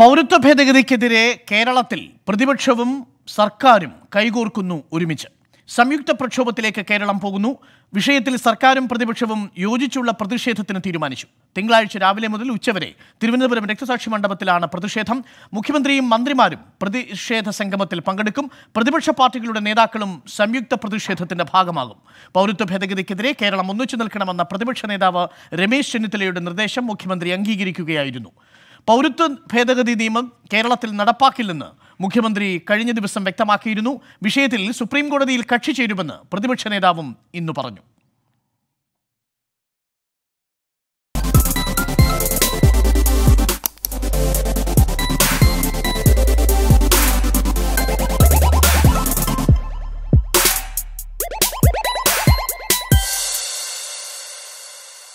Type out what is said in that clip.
പൗരത്വ ഭേദഗതിക്കെതിരെ കേരളത്തിൽ പ്രതിപക്ഷവും സർക്കാരും കൈകോർക്കുന്നു ഒരുമിച്ച് സംയുക്ത പ്രക്ഷോഭത്തിലേക്ക് കേരളം പോകുന്നു വിഷയത്തിൽ സർക്കാരും പ്രതിപക്ഷവും യോജിച്ചുള്ള പ്രതിഷേധത്തിന് തീരുമാനിച്ചു തിങ്കളാഴ്ച രാവിലെ മുതൽ ഉച്ചവരെ തിരുവനന്തപുരം രക്തസാക്ഷി മണ്ഡപത്തിലാണ് പ്രതിഷേധം മുഖ്യമന്ത്രിയും മന്ത്രിമാരും പ്രതിഷേധ സംഗമത്തിൽ പങ്കെടുക്കും പ്രതിപക്ഷ പാർട്ടികളുടെ നേതാക്കളും സംയുക്ത പ്രതിഷേധത്തിന്റെ ഭാഗമാകും പൗരത്വ ഭേദഗതിക്കെതിരെ കേരളം ഒന്നിച്ചു നിൽക്കണമെന്ന പ്രതിപക്ഷ നേതാവ് രമേശ് ചെന്നിത്തലയുടെ നിർദ്ദേശം മുഖ്യമന്ത്രി അംഗീകരിക്കുകയായിരുന്നു പൗരത്വ ഭേദഗതി നിയമം കേരളത്തിൽ നടപ്പാക്കില്ലെന്ന് മുഖ്യമന്ത്രി കഴിഞ്ഞ ദിവസം വ്യക്തമാക്കിയിരുന്നു വിഷയത്തിൽ സുപ്രീം കോടതിയിൽ കക്ഷി ചേരുമെന്ന് പ്രതിപക്ഷ നേതാവും ഇന്ന് പറഞ്ഞു